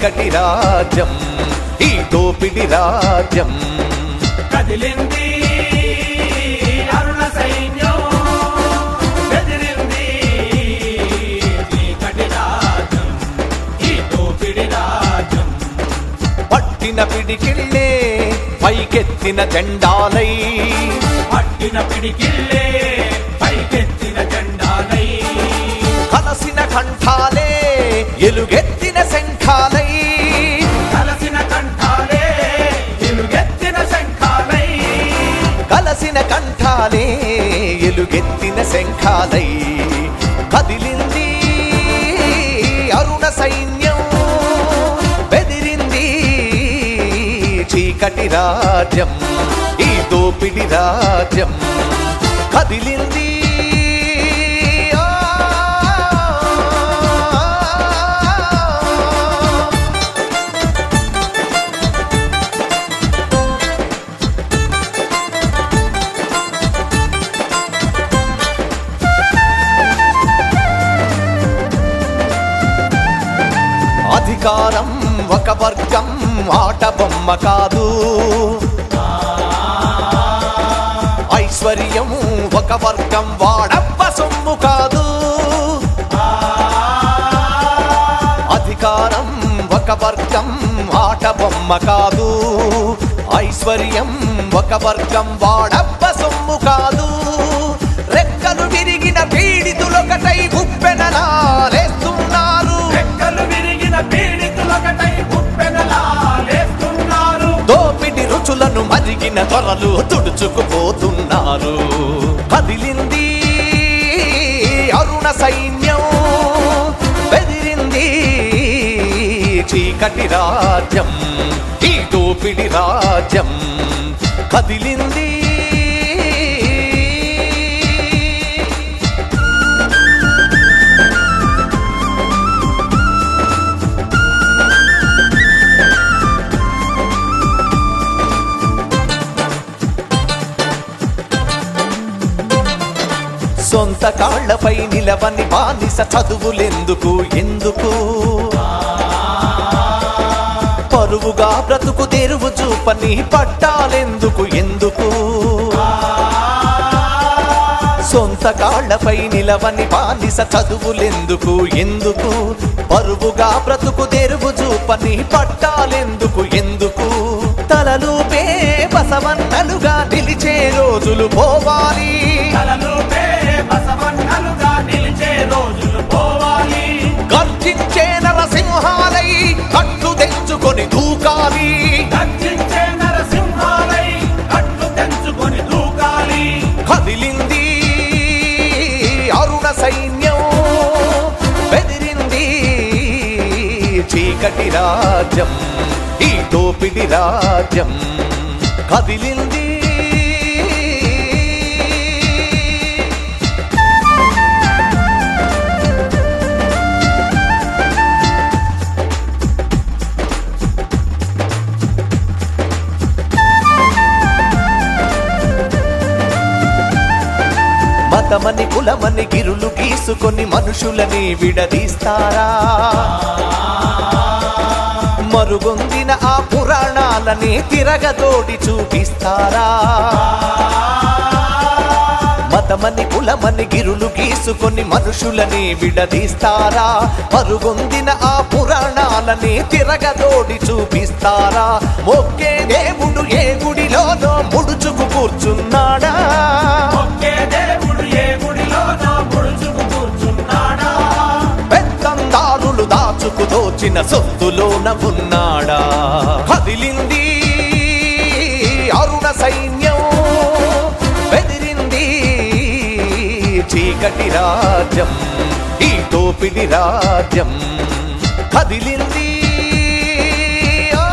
చీకటి రాజ్యం ఈ దోపిడి రాజ్యం కదిలింది అరుణ సైన్యం బెదిరింది చీకటి రాజ్యం ఈ దోపిడి రాజ్యం పట్టిన పిడికిళ్ళే పైకెత్తిన జెండాలై పట్టిన పిడికిల్లే పైకెత్తిన జెండాలై కలసిన కంఠాలే ఎలుగెత్తిన శంఖాలై కలసిన కంఠాలే ఎలుగెత్తిన శంఖాలై కలసిన కంఠాలే ఎలుగెత్తిన శంఖాలై కదిలింది అరుణ సైన్యం బెదిరింది చీకటి రాజ్యం ఈ దోపిడి రాజ్యం కదిలింది ఆ అధికారం ఒక వర్గం ఆట బొమ్మ కాదు ఐశ్వర్యం ఒక వర్గం వాడప్ప సొమ్ము కాదు అధికారం ఒక వర్గం ఆట బొమ్మ కాదు ఐశ్వర్యం ఒక వర్గం వాడప్ప సొమ్ము కాదు రెక్కలు విరిగిన పీడితులొకటై ఉప్పెనలాలేస్తున్నారు రెక్కలు విరిగిన పీడితులొకటై ఉప్పెనలా లేస్తున్నారు దోపిడి రుచులను మరిగిన త్వరలు తుడుచుకుపోతున్నారు కదిలింది అరుణ సైన్యం బెదిరింది చీకటి రాజ్యం ఈ దోపిడి రాజ్యం కదిలింది సొంత కాళ్లపై నిలవని బానిస చదువులెందుకు ఎందుకు పరువుగా బ్రతుకు తెరువు చూపని పట్టాలెందుకు ఎందుకు సొంత కాళ్లపై నిలవని బానిస చదువులెందుకు ఎందుకు పరువుగా బ్రతుకు తెరువు చూపని పట్టాలెందుకు ఎందుకు తలలుపే బసవన్నలుగా నిలిచే రోజులు పోవాలి కలలుపే బసవన్నలుగా నిలిచే రోజులు పోవాలి గర్జించే నరసింహాలై కట్టు తెంచుకొని దూకాలి గర్జించే నరసింహాలై కట్లు తెంచుకొని దూకాలి కదిలింది అరుణ సైన్యం బెదిరింది చీకటి రాజ్యం ఈ దోపిడి రాజ్యం కదిలింది మతమని కులమని గిరులు గీసుకొని మనుషులని విడదీస్తారా మరుగొందిన ఆ పురాణాలని తిరగదోడి చూపిస్తారా మతమని కులమని గిరులు గీసుకొని మనుషులని విడదీస్తారా మరుగొందిన ఆ పురాణాలని తిరగదోడి చూపిస్తారా మొక్కే దేవుడు ఏ గుడిలోనో ముడుచుకు కూర్చున్నాడా ఒకే దేవుడు ఏ గుడిలోనో ముడుచుకు కూర్చున్నాడా పెత్తందారులు దాచుకు దోచిన సొత్తులోన ఉన్నాడా కదిలింది అరుణ సైన్యం బెదిరింది చీకటి రాజ్యం ఈ దోపిడి రాజ్యం కదిలింది ఆ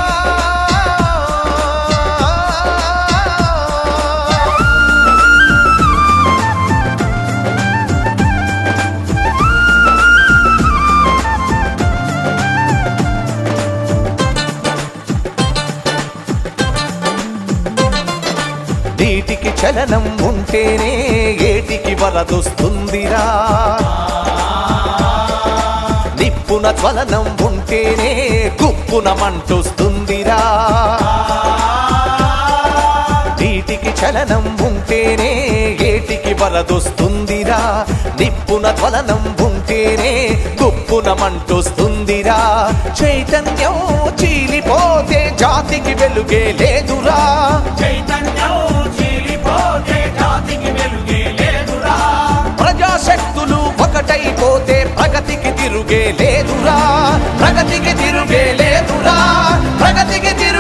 నీటికి చలనం ఉంటేనే ఏటికి వరదొస్తుందిరా నిప్పు నిప్పున జ్వలనం ఉంటేనే గుప్పున మంటొస్తుందిరా నీటికి చలనం ఉంటేనే ఏటికి వరదొస్తుందిరా నిప్పున జ్వలనం ఉంటేనే గుప్పున మంటొస్తుందిరా చైతన్యం చీలిపోతే జాతికి వెలుగే లేదురా చైతన్యం చీలిపోతే జాతికి వెలుగే లేదురా ప్రజాశక్తులు ఒకటైపోతే ప్రగతికి తిరుగే లేదురా ప్రగతికి తిరుగే లేదురా ప్రగతికి తిరుగే